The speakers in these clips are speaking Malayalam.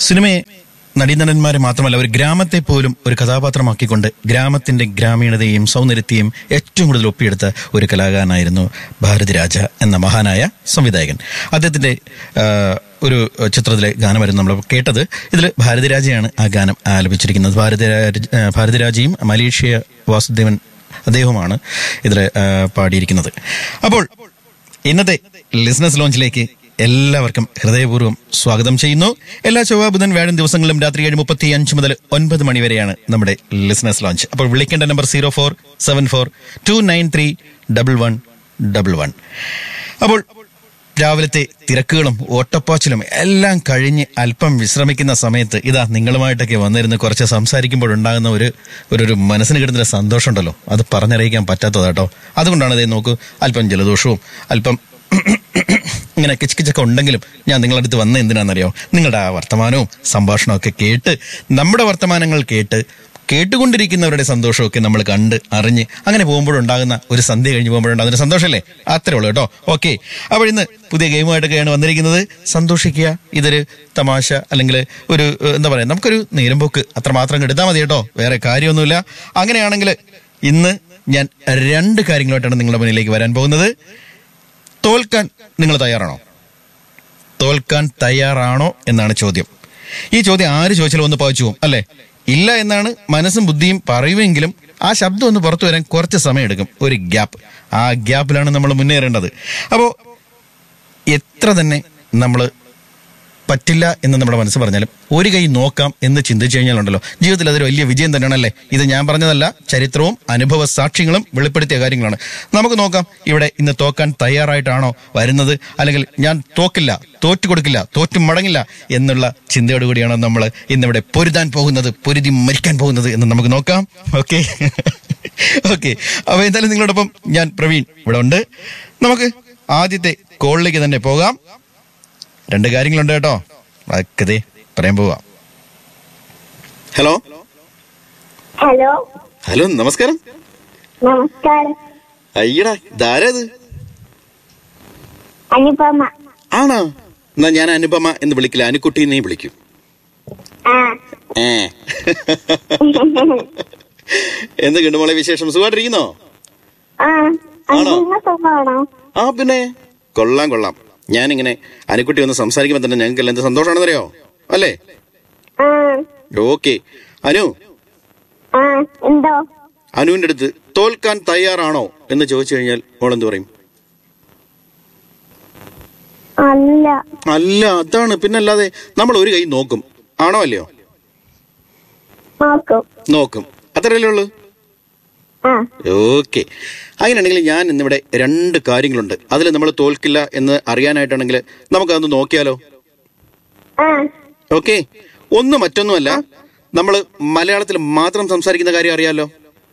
സിനിമയെ നടീനടന്മാരെ മാത്രമല്ല ഒരു ഗ്രാമത്തെ പോലും ഒരു കഥാപാത്രമാക്കിക്കൊണ്ട് ഗ്രാമത്തിന്റെ ഗ്രാമീണതയും സൗന്ദര്യത്തെയും ഏറ്റവും കൂടുതൽ ഒപ്പിയെടുത്ത ഒരു കലാകാരനായിരുന്നു ഭാരതിരാജ എന്ന മഹാനായ സംവിധായകൻ അദ്ദേഹത്തിന്റെ ആ, ഒരു ചിത്രത്തിലെ ഗാനമായിരുന്നു നമ്മൾ കേട്ടത് ഇതിൽ ഭാരതിരാജയാണ് ആ ഗാനം ആലപിച്ചിരിക്കുന്നത് ഭാരതിരാജ ആ, ഭാരതിരാജയും മലേഷ്യ വാസുദേവൻ അദ്ദേഹവുമാണ് ഇതിൽ പാടിയിരിക്കുന്നത് അപ്പോൾ ഇന്നത്തെ ലിസ്നസ് ലോഞ്ചിലേക്ക് എല്ലാവർക്കും ഹൃദയപൂർവ്വം സ്വാഗതം ചെയ്യുന്നു എല്ലാ ചൊവ്വ ബുധൻ വ്യാഴം ദിവസങ്ങളിലും രാത്രി ഏഴ് മുപ്പത്തി അഞ്ച് മുതൽ ഒൻപത് മണി വരെയാണ് നമ്മുടെ ലിസ്നസ് ലോഞ്ച് അപ്പോൾ വിളിക്കേണ്ട number zero four seven four two nine three double one double one അപ്പോൾ രാവിലത്തെ തിരക്കുകളും ഓട്ടപ്പാച്ചിലും എല്ലാം കഴിഞ്ഞ് അല്പം വിശ്രമിക്കുന്ന സമയത്ത് ഇതാ നിങ്ങളുമായിട്ടൊക്കെ വന്നിരുന്ന് കുറച്ച് സംസാരിക്കുമ്പോഴുണ്ടാകുന്ന ഒരു ഒരു ഒരു മനസ്സിന് കിട്ടുന്ന സന്തോഷം ഉണ്ടല്ലോ അത് പറഞ്ഞറിയിക്കാൻ പറ്റാത്തതാട്ടോ അതുകൊണ്ടാണ് ഇതേ നോക്കൂ അല്പം ജലദോഷവും അല്പം ഇങ്ങനെ കിച്ചക്കിച്ചൊക്കെ ഉണ്ടെങ്കിലും ഞാൻ നിങ്ങളുടെ അടുത്ത് വന്ന എന്തിനാണെന്നറിയോ നിങ്ങളുടെ ആ വർത്തമാനവും സംഭാഷണവും ഒക്കെ കേട്ട് നമ്മുടെ വർത്തമാനങ്ങൾ കേട്ട് കേട്ടുകൊണ്ടിരിക്കുന്നവരുടെ സന്തോഷമൊക്കെ നമ്മൾ കണ്ട് അറിഞ്ഞ് അങ്ങനെ പോകുമ്പോഴുണ്ടാകുന്ന ഒരു സന്ധ്യ കഴിഞ്ഞ് പോകുമ്പോഴുണ്ടാകുന്ന ഒരു സന്തോഷമല്ലേ അത്രേ ഉള്ളൂ കേട്ടോ ഓക്കെ അപ്പോൾ ഇന്ന് പുതിയ ഗെയിമായിട്ടൊക്കെയാണ് വന്നിരിക്കുന്നത് സന്തോഷിക്കുക ഇതൊരു തമാശ അല്ലെങ്കിൽ ഒരു ഏഹ്, എന്താ പറയുക നമുക്കൊരു നേരമ്പോക്ക് അത്രമാത്രം എടുത്താൽ മതി കേട്ടോ വേറെ കാര്യമൊന്നുമില്ല അങ്ങനെയാണെങ്കിൽ ഇന്ന് ഞാൻ രണ്ട് കാര്യങ്ങളായിട്ടാണ് നിങ്ങളുടെ മുന്നിലേക്ക് വരാൻ പോകുന്നത് തോൽക്കാൻ നിങ്ങൾ തയ്യാറാണോ തോൽക്കാൻ തയ്യാറാണോ എന്നാണ് ചോദ്യം ഈ ചോദ്യം ആര് ചോദിച്ചാലും ഒന്ന് പതിച്ചു പോകും അല്ലേ ഇല്ല എന്നാണ് മനസ്സും ബുദ്ധിയും പറയുമെങ്കിലും ആ ശബ്ദം ഒന്ന് പുറത്തു വരാൻ കുറച്ച് സമയം എടുക്കും ഒരു ഗ്യാപ്പ് ആ ഗ്യാപ്പിലാണ് നമ്മൾ മുന്നേറേണ്ടത് അപ്പോൾ എത്ര തന്നെ നമ്മൾ പറ്റില്ല എന്ന് നമ്മുടെ മനസ്സ് പറഞ്ഞാലും ഒരു കൈ നോക്കാം എന്ന് ചിന്തിച്ചു കഴിഞ്ഞാലുണ്ടല്ലോ ജീവിതത്തിൽ അതൊരു വലിയ വിജയം തന്നെയാണല്ലേ ഇത് ഞാൻ പറഞ്ഞതല്ല ചരിത്രവും അനുഭവ സാക്ഷ്യങ്ങളും വെളിപ്പെടുത്തിയ കാര്യങ്ങളാണ് നമുക്ക് നോക്കാം ഇവിടെ ഇന്ന് തോക്കാൻ തയ്യാറായിട്ടാണോ വരുന്നത് അല്ലെങ്കിൽ ഞാൻ തോക്കില്ല തോറ്റു കൊടുക്കില്ല തോറ്റു മടങ്ങില്ല എന്നുള്ള ചിന്തയോടുകൂടിയാണോ നമ്മൾ ഇന്നിവിടെ പൊരുതാൻ പോകുന്നത് പൊരുതി മരിക്കാൻ പോകുന്നത് എന്ന് നമുക്ക് നോക്കാം ഓക്കെ ഓക്കെ അപ്പൊ എന്തായാലും നിങ്ങളോടൊപ്പം ഞാൻ പ്രവീൺ ഇവിടെ ഉണ്ട് നമുക്ക് ആദ്യത്തെ കോളിലേക്ക് തന്നെ പോകാം രണ്ട് കാര്യങ്ങളുണ്ട് കേട്ടോ അതൊക്കെ ദേ പറയാൻ പോവാം ഹലോ ഹലോ ഹലോ നമസ്കാരം നമസ്കാരം അയ്യടാ ഇതാരത് അനുപമ ആണോ എന്നാ ഞാൻ അനുപമ എന്ന് വിളിക്കില്ല അനുക്കുട്ടി നീ വിളിക്കും ആ ഏ എന്തൊക്കെയുണ്ട് മോളെ വിശേഷം സുഖമായിട്ടിരിക്കുന്നോ ആ ആണോ? അനുപമ സുഖമാണോ ആ പിന്നെ കൊള്ളാം കൊള്ളാം ഞാനിങ്ങനെ അനുക്കുട്ടി ഒന്ന് സംസാരിക്കുമ്പോൾ തന്നെ ഞങ്ങൾക്ക് എന്ത് സന്തോഷമാണെന്നറിയോ അല്ലേ ആ ഓക്കെ അനു ആ എന്തോ അനുവിന്റെ അടുത്ത് തോൽക്കാൻ തയ്യാറാണോ എന്ന് ചോദിച്ചു കഴിഞ്ഞാൽ മോൾ എന്ത് പറയും അല്ല അല്ല അതാണ് പിന്നല്ലാതെ നമ്മൾ ഒരു കൈ നോക്കും ആണോ അല്ലയോ നോക്കും നോക്കും അത്രയല്ലേ ഉള്ളൂ ആ ഓക്കെ അങ്ങനെയാണെങ്കിൽ ഞാൻ ഇന്നിവിടെ രണ്ട് കാര്യങ്ങളുണ്ട് അതിൽ നമ്മൾ തോൽക്കില്ല എന്ന് അറിയാനായിട്ടാണെങ്കിൽ നമുക്കതൊന്ന് നോക്കിയാലോ ആ ഓക്കെ ഒന്ന് മറ്റൊന്നുമല്ല നമ്മൾ മലയാളത്തിൽ മാത്രം സംസാരിക്കുന്ന കാര്യം അറിയാലോ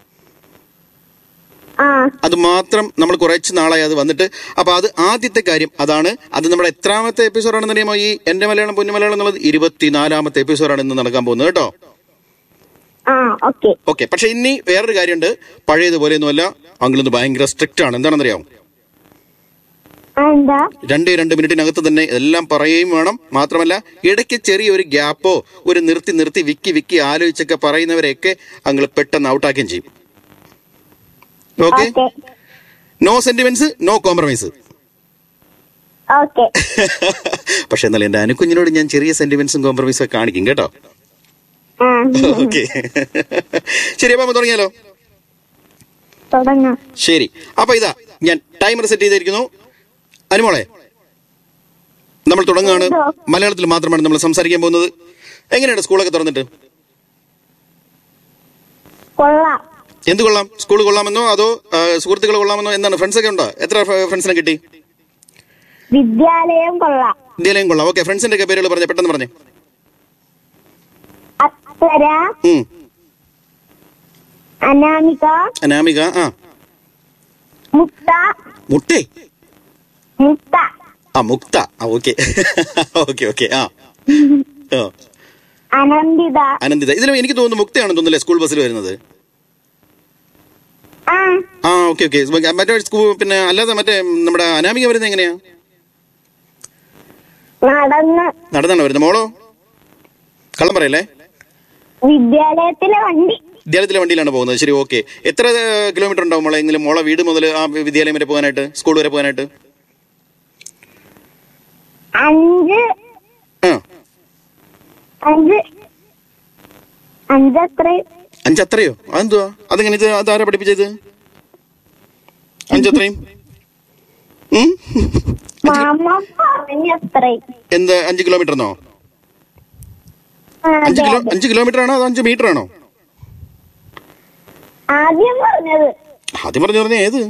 ആ അത് മാത്രം നമ്മൾ കുറച്ച് നാളായി അത് വന്നിട്ട് അപ്പൊ അത് ആദ്യത്തെ കാര്യം അതാണ് അത് നമ്മുടെ എത്രാമത്തെ എപ്പിസോഡാണെന്ന് അറിയാമോ ഈ എന്റെ മലയാളം പൊന്നു മലയാളം എന്നുള്ളത് ഇരുപത്തിനാലാമത്തെ എപ്പിസോഡാണ് ഇന്ന് നടക്കാൻ പോകുന്നത് കേട്ടോ ആ ഓക്കെ ഓക്കെ പക്ഷെ ഇനി വേറൊരു കാര്യമുണ്ട് പഴയതുപോലെയൊന്നുമല്ല അങ്കിളൊന്ന് ഭയങ്കര സ്ട്രിക്റ്റ് ആണ് എന്താണെന്നറിയാമോ ആ എന്താ രണ്ടേ രണ്ട് മിനിറ്റിനകത്ത് തന്നെ എല്ലാം പറയുകയും വേണം മാത്രമല്ല ഇടയ്ക്ക് ചെറിയൊരു ഗ്യാപ്പോ ഒരു നിർത്തി നിർത്തി വിക്കി വിക്കി ആലോചിച്ചൊക്കെ പറയുന്നവരെയൊക്കെ അങ്ങൾ പെട്ടെന്ന് ഔട്ടാക്കുകയും ചെയ്യും okay okay no sentiments no compromise okay പക്ഷെ എന്നാലും എന്റെ അനുക്കുഞ്ഞിനോട് ഞാൻ ചെറിയ സെന്റിമെന്റ്സും കോംപ്രമൈസും ഒക്കെ കാണിക്കും കേട്ടോ ആ ഓക്കെ ശരി അപ്പൊ നമുക്ക് തുടങ്ങിയാലോ തുടങ്ങാം ശരി അപ്പൊ ഇതാ ഞാൻ ടൈമർ സെറ്റ് ചെയ്തിരിക്കുന്നു അനുമോളെ നമ്മൾ തുടങ്ങുകയാണ് എന്തോ? മലയാളത്തിൽ മാത്രമാണ് നമ്മൾ സംസാരിക്കാൻ പോകുന്നത് എങ്ങനെയാണ് സ്കൂളൊക്കെ തുറന്നിട്ട് കൊള്ളാം എന്ത് കൊള്ളാം സ്കൂൾ കൊള്ളാമെന്നോ അതോ സുഹൃത്തുക്കൾ കൊള്ളാമെന്നോ എന്താണ് ഫ്രണ്ട്സ് ഒക്കെ ഉണ്ടോ എത്ര ഫ്രണ്ട്സിനെ കിട്ടി വിദ്യാലയം കൊള്ളാം ഇന്ത്യയിലേയും കൊള്ളാം ഓക്കെ ഫ്രണ്ട്സിന്റെ ഒക്കെ പേരുകൾ പറഞ്ഞേ പെട്ടെന്ന് പറഞ്ഞേ അപ്സര ഉം അനാമിക അനാമിക ആ മുക്ത മുട്ടേ മുക്ത ആ മുക്ത ആ ഓക്കെ ഓക്കെ ഓക്കെ ആ ആ അനന്തിത അനന്തിത ഇതിൽ എനിക്ക് തോന്നുന്നു മുക്തയാണെന്ന് തോന്നുന്നില്ലേ സ്കൂൾ ബസ്സിൽ വരുന്നത് ആ ആ ഓക്കെ ഓക്കെ മറ്റേ സ്കൂൾ പിന്നെ അല്ലാതെ മറ്റേ നമ്മുടെ അനാമിക വരുന്നത് എങ്ങനെയാ നടന്ന് നടന്നാണ് വരുന്നത് മോളോ കള്ളം പറയല്ലേ വിദ്യാലയത്തിലെ വണ്ടി വിദ്യാലയത്തിലെ വണ്ടിയിലാണ് പോകുന്നത് ശരി ഓക്കെ എത്ര കിലോമീറ്റർ ഉണ്ടാവും മോളെ എങ്കിലും മോളെ വീട് മുതൽ ആ വിദ്യാലയം വരെ പോകാനായിട്ട് സ്കൂൾ വരെ പോകാനായിട്ട് അഞ്ച് ആ അഞ്ച് അഞ്ചത്ര അഞ്ചത്രയോ അതെന്തുവാ അതെങ്ങനെ ഇത് അതാരാ പഠിപ്പിച്ചത് അഞ്ചത്രയും ഉം? മാമ പറഞ്ഞത്ര എന്ത് അഞ്ച് കിലോമീറ്റർ എന്നോ അഞ്ച് കിലോ അഞ്ച് കിലോമീറ്റർ ആണോ അതോ അഞ്ച് മീറ്റർ ആണോ ആദ്യം പറഞ്ഞത് ആദ്യം പറഞ്ഞു പറഞ്ഞ ഏത്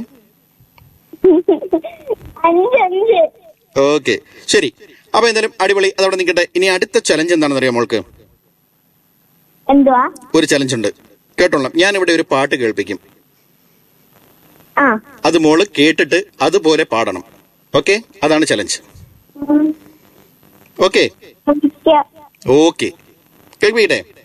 അഞ്ച് അഞ്ച് ഓക്കെ ശരി അപ്പൊ എന്തായാലും അടിപൊളി അതവിടെ നിൽക്കട്ടെ ഇനി അടുത്ത ചലഞ്ച് എന്താണെന്ന് അറിയാം മോൾക്ക് എന്തുവാ ഒരു ചലഞ്ച് ഉണ്ട് കേട്ടോളാം ഞാൻ ഇവിടെ ഒരു പാട്ട് കേൾപ്പിക്കും ആ അത് മോള് കേട്ടിട്ട് അതുപോലെ പാടണം ഓക്കെ അതാണ് ചലഞ്ച് ഉം. ഓക്കെ വിളിക്കാം. ഓക്കെ കേൾപ്പിക്കട്ടെ